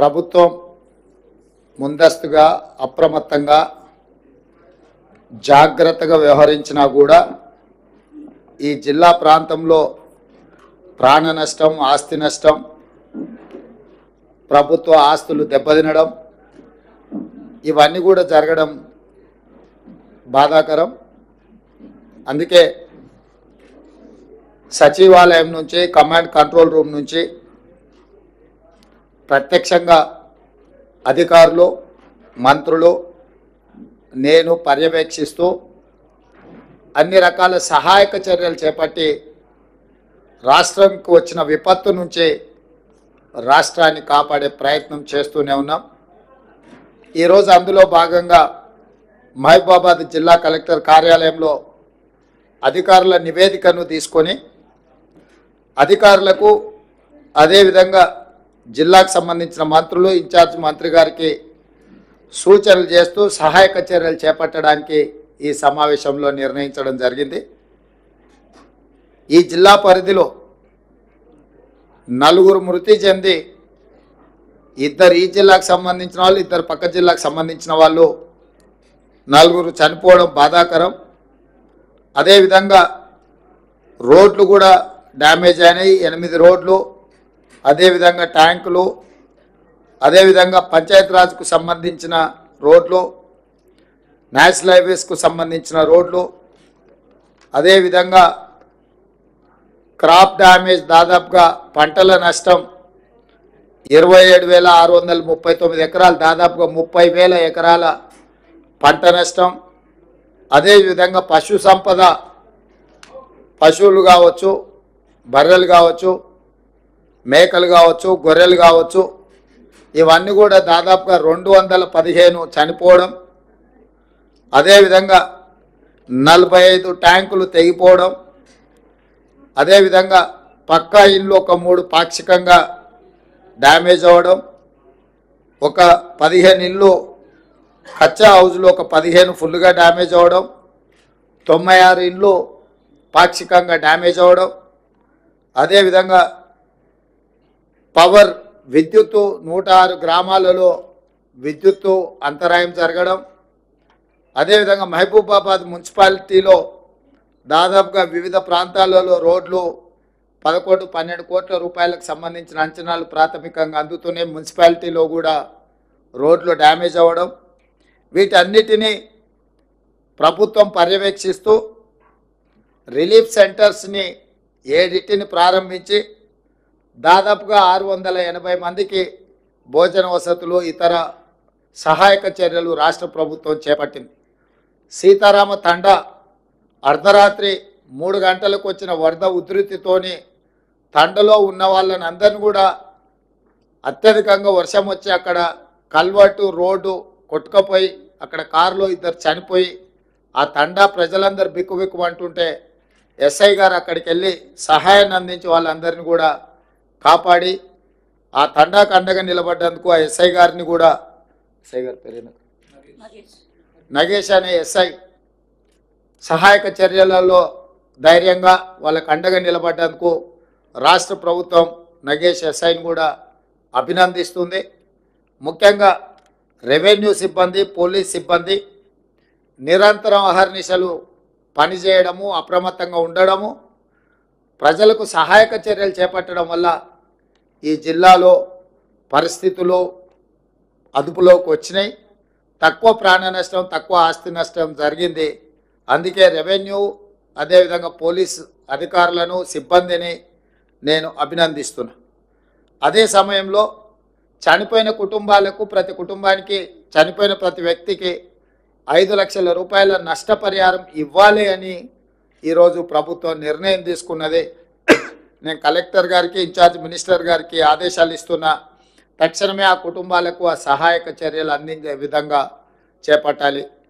ప్రభుత్వం ముందస్తుగా అప్రమత్తంగా జాగ్రత్తగా వ్యవహరించినా కూడా ఈ జిల్లా ప్రాంతంలో ప్రాణ నష్టం ఆస్తి నష్టం ప్రభుత్వ ఆస్తులు దెబ్బతినడం ఇవన్నీ కూడా జరగడం బాధాకరం అందుకే సచివాలయం నుంచి కమాండ్ కంట్రోల్ రూమ్ నుంచి ప్రత్యక్షంగా అధికారులు మంత్రులు నేను పర్యవేక్షిస్తూ అన్ని రకాల సహాయక చర్యలు చేపట్టి రాష్ట్రంకి వచ్చిన విపత్తు నుంచి రాష్ట్రాన్ని కాపాడే ప్రయత్నం చేస్తూనే ఉన్నాం ఈరోజు అందులో భాగంగా మహబూబాబాద్ జిల్లా కలెక్టర్ కార్యాలయంలో అధికారుల నివేదికను తీసుకొని అధికారులకు అదేవిధంగా జిల్లాకు సంబంధించిన మంత్రులు ఇన్ఛార్జ్ మంత్రి గారికి సూచనలు చేస్తూ సహాయక చర్యలు చేపట్టడానికి ఈ సమావేశంలో నిర్ణయించడం జరిగింది ఈ జిల్లా పరిధిలో నలుగురు మృతి చెంది ఇద్దరు ఈ జిల్లాకు సంబంధించిన వాళ్ళు ఇద్దరు పక్క జిల్లాకు సంబంధించిన వాళ్ళు నలుగురు చనిపోవడం బాధాకరం అదేవిధంగా రోడ్లు కూడా డ్యామేజ్ అయినాయి ఎనిమిది రోడ్లు అదేవిధంగా ట్యాంకులు అదేవిధంగా పంచాయతీరాజ్కు సంబంధించిన రోడ్లు నేషనల్ హైవేస్కు సంబంధించిన రోడ్లు అదేవిధంగా క్రాప్ డ్యామేజ్ దాదాపుగా పంటల నష్టం ఇరవై ఏడు వేల ఆరు వందల ముప్పై తొమ్మిది ఎకరాలు దాదాపుగా ముప్పై వేల ఎకరాల పంట నష్టం అదేవిధంగా పశు సంపద పశువులు కావచ్చు బర్రెలు కావచ్చు మేకలు కావచ్చు గొర్రెలు కావచ్చు ఇవన్నీ కూడా దాదాపుగా రెండు వందల పదిహేను చనిపోవడం అదేవిధంగా నలభై ఐదు ట్యాంకులు తెగిపోవడం అదేవిధంగా పక్కా ఇల్లు ఒక మూడు పాక్షికంగా డ్యామేజ్ అవ్వడం ఒక పదిహేను ఇల్లు కచ్చా హౌజ్లో ఒక పదిహేను ఫుల్గా డ్యామేజ్ అవ్వడం తొంభై ఆరు ఇల్లు పాక్షికంగా డ్యామేజ్ అవ్వడం అదేవిధంగా పవర్ విద్యుత్తు నూట ఆరు గ్రామాలలో విద్యుత్తు అంతరాయం జరగడం అదేవిధంగా మహబూబాబాద్ మున్సిపాలిటీలో దాదాపుగా వివిధ ప్రాంతాలలో రోడ్లు పదకొండు పన్నెండు కోట్ల రూపాయలకు సంబంధించిన అంచనాలు ప్రాథమికంగా అందుతూనే మున్సిపాలిటీలో కూడా రోడ్లు డ్యామేజ్ అవ్వడం వీటన్నిటినీ ప్రభుత్వం పర్యవేక్షిస్తూ రిలీఫ్ సెంటర్స్ని ఏడిటిని ప్రారంభించి దాదాపుగా ఆరు వందల ఎనభై మందికి భోజన వసతులు ఇతర సహాయక చర్యలు రాష్ట్ర ప్రభుత్వం చేపట్టింది సీతారామ తండా అర్ధరాత్రి మూడు గంటలకు వచ్చిన వరద ఉధృతితోని తండలో ఉన్న వాళ్ళని అందరిని కూడా అత్యధికంగా వర్షం వచ్చి అక్కడ కల్వర్టు రోడ్డు కొట్టుకపోయి అక్కడ కారులో ఇద్దరు చనిపోయి ఆ తండా ప్రజలందరూ బిక్కుబిక్కు అంటుంటే ఎస్ఐ గారు అక్కడికి వెళ్ళి సహాయాన్ని అందించి వాళ్ళందరినీ కూడా కాపాడి ఆ తండాకు అండగా నిలబడ్డందుకు ఆ ఎస్ఐ గారిని కూడా ఎస్ఐ గారి పేరేనా నగేష్ అనే ఎస్ఐ సహాయక చర్యలలో ధైర్యంగా వాళ్ళకు అండగా నిలబడ్డందుకు రాష్ట్ర ప్రభుత్వం నగేష్ ఎస్ఐని కూడా అభినందిస్తుంది ముఖ్యంగా రెవెన్యూ సిబ్బంది పోలీస్ సిబ్బంది నిరంతరం అహర్నిశలు పనిచేయడము అప్రమత్తంగా ఉండడము ప్రజలకు సహాయక చర్యలు చేపట్టడం వల్ల ఈ జిల్లాలో పరిస్థితులు అదుపులోకి వచ్చినాయి తక్కువ ప్రాణ నష్టం తక్కువ ఆస్తి నష్టం జరిగింది అందుకే రెవెన్యూ అదేవిధంగా పోలీస్ అధికారులను సిబ్బందిని నేను అభినందిస్తున్నా అదే సమయంలో చనిపోయిన కుటుంబాలకు ప్రతి కుటుంబానికి చనిపోయిన ప్రతి వ్యక్తికి ఐదు లక్షల రూపాయల నష్టపరిహారం ఇవ్వాలి అని ఈరోజు ప్రభుత్వం నిర్ణయం తీసుకున్నది నేను కలెక్టర్ గారికి ఇన్ఛార్జ్ మినిస్టర్ గారికి ఆదేశాలు ఇస్తున్నా తక్షణమే ఆ కుటుంబాలకు ఆ సహాయక చర్యలు అందించే విధంగా చేపట్టాలి